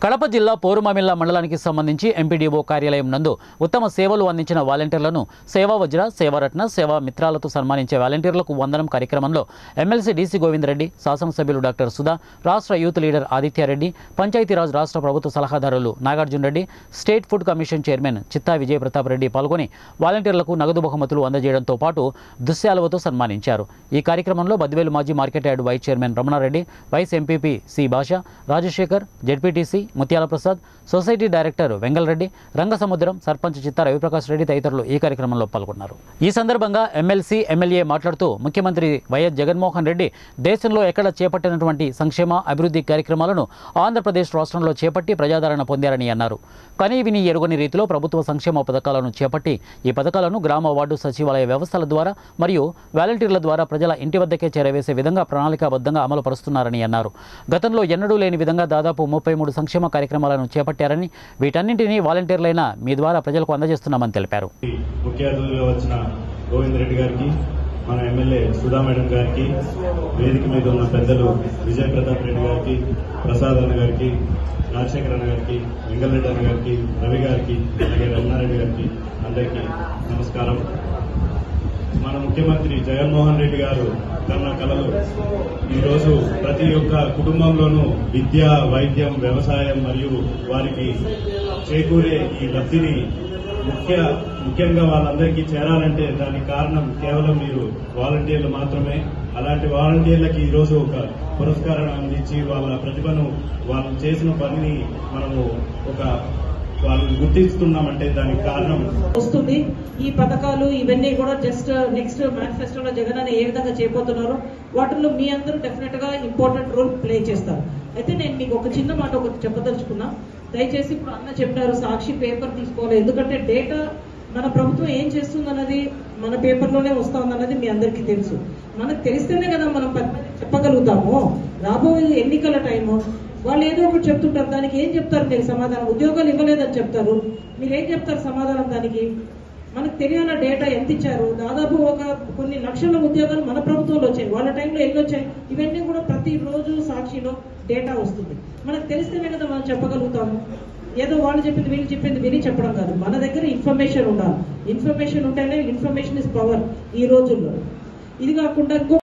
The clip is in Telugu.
కడప జిల్లా పోరుమామిల్ల మండలానికి సంబంధించి ఎంపీడీఓ కార్యాలయం నందు ఉత్తమ సేవలు అందించిన వాలంటీర్లను సేవా వజ్ర సేవారత్న సేవా మిత్రాలతో సన్మానించే వాలంటీర్లకు వందనం కార్యక్రమంలో ఎమ్మెల్సీ డీసీ గోవిందరెడ్డి శాసనసభ్యులు డాక్టర్ సుధా రాష్ట్ర యూత్ లీడర్ ఆదిత్యారెడ్డి పంచాయతీరాజ్ రాష్ట్ర ప్రభుత్వ సలహాదారులు Nagarjuna Reddy state food commission chairman Chitta Vijaya Pratap Reddy పాల్గొని వాలంటీర్లకు నగదు బహుమతులు అందజేయడంతో పాటు దుశ్శాలువతో సన్మానించారు ఈ కార్యక్రమంలో బద్వేలు మాజీ market yard vice chairman Ramana Reddy vice MPP C Basha Rajasekhar ZPTC Muthyala Prasad society director Vengala Reddy Rangasamudram sarpanch Chitta Ravi Prakash Reddy తదితరులు ఈ కార్యక్రమంలో పాల్గొన్నారు ఈ సందర్భంగా ఎమ్మెల్సీ ఎమ్మెల్యే మాట్లాడుతూ ముఖ్యమంత్రి వైఎస్ జగన్మోహన్ రెడ్డి దేశంలో ఎక్కడ చేపట్టినటువంటి సంక్షేమ అభివృద్ధి కార్యక్రమాలను ఆంధ్రప్రదేశ్ రాష్ట్రంలో చేపట్టి ప్రజాదరణ పొందారని అన్నారు కానీ విని ఎరుగని రీతిలో ప్రభుత్వ సంక్షేమ పథకాలను చేపట్టి ఈ పథకాలను గ్రామ వార్డు సచివాలయ వ్యవస్థల ద్వారా మరియు వాలంటీర్ల ద్వారా ప్రజల ఇంటి వద్దకే చేరవేసే విధంగా ప్రణాళికాబద్ధంగా అమలు పరుస్తున్నారని అన్నారు గతంలో ఎన్నడూ లేని విధంగా దాదాపు ముప్పై మూడు సంక్షేమ కార్యక్రమాలను చేపట్టారని వీటన్నింటినీ వాలంటీర్లైన మీ ద్వారా ప్రజలకు అందజేస్తున్నామని తెలిపారు ముఖ్య అతిథులుగా వచ్చిన గోవింద్ రెడ్డి గారికి మన ఎమ్మెల్యే సుధా మేడం గారికి వేదిక మీద ఉన్న పెద్దలు విజయ్ ప్రతాప్ రెడ్డి గారికి ప్రసాద్ అన్న గారికి రాజశేఖర్ అన్న గారికి వెంగళరెడ్డి అన్న గారికి రవి గారికి అలాగే రమణారెడ్డి గారికి అందరికీ నమస్కారం మన ముఖ్యమంత్రి జగన్మోహన్ రెడ్డి గారు కన్న కలలు ఈరోజు ప్రతి ఒక్క కుటుంబంలోనూ విద్య వైద్యం వ్యవసాయం మరియు వారికి చేకూరే ఈ లబ్ధిని ముఖ్య ముఖ్యంగా వాళ్ళందరికీ చేరాలంటే దానికి కారణం కేవలం మీరు వాలంటీర్లు మాత్రమే అలాంటి వాలంటీర్లకి ఈరోజు ఒక పురస్కారం అందించి వాళ్ళ ప్రతిభను వాళ్ళు చేసిన పనిని మనము ఒక వాళ్ళని గుర్తిస్తున్నామంటే దానికి కారణం వస్తుంది ఈ పథకాలు ఇవన్నీ కూడా జస్ట్ నెక్స్ట్ మేనిఫెస్టోలో జగన్ అని ఏ విధంగా చేయబోతున్నారో వాటిల్లో మీ అందరూ డెఫినెట్ గా ఇంపార్టెంట్ రోల్ ప్లే చేస్తారు అయితే నేను మీకు ఒక చిన్న మాట ఒకటి చెప్పదలుచుకున్నా దయచేసి ఇప్పుడు అన్న చెప్పారు సాక్షి పేపర్ తీసుకోవాలి ఎందుకంటే డేటా మన ప్రభుత్వం ఏం చేస్తుందన్నది మన పేపర్లోనే వస్తుందన్నది మీ అందరికీ తెలుసు మనకు తెలిస్తేనే కదా మనం పది మందికి చెప్పగలుగుతాము రాబోయే ఎన్నికల టైము వాళ్ళు ఏదో ఒకటి చెప్తుంటారు దానికి ఏం చెప్తారు మీరు సమాధానం ఉద్యోగాలు ఇవ్వలేదని చెప్తారు మీరు ఏం చెప్తారు సమాధానం దానికి మనకు తెలియాల డేటా ఎంత ఇచ్చారు దాదాపు ఒక కొన్ని లక్షల ఉద్యోగాలు మన ప్రభుత్వంలో వచ్చాయి వాళ్ళ టైంలో ఎన్ని వచ్చాయి ఇవన్నీ కూడా ప్రతి రోజు సాక్షిలో డేటా వస్తుంది మనకు తెలిస్తేనే కదా మనం చెప్పగలుగుతాము ఏదో వాళ్ళు చెప్పింది వీళ్ళు చెప్పింది విని చెప్పడం కాదు మన దగ్గర ఇన్ఫర్మేషన్ ఉండాలి ఇన్ఫర్మేషన్ ఉంటేనే ఇన్ఫర్మేషన్ ఇస్ పవర్ ఈ రోజుల్లో ఇది కాకుండా ఇంకో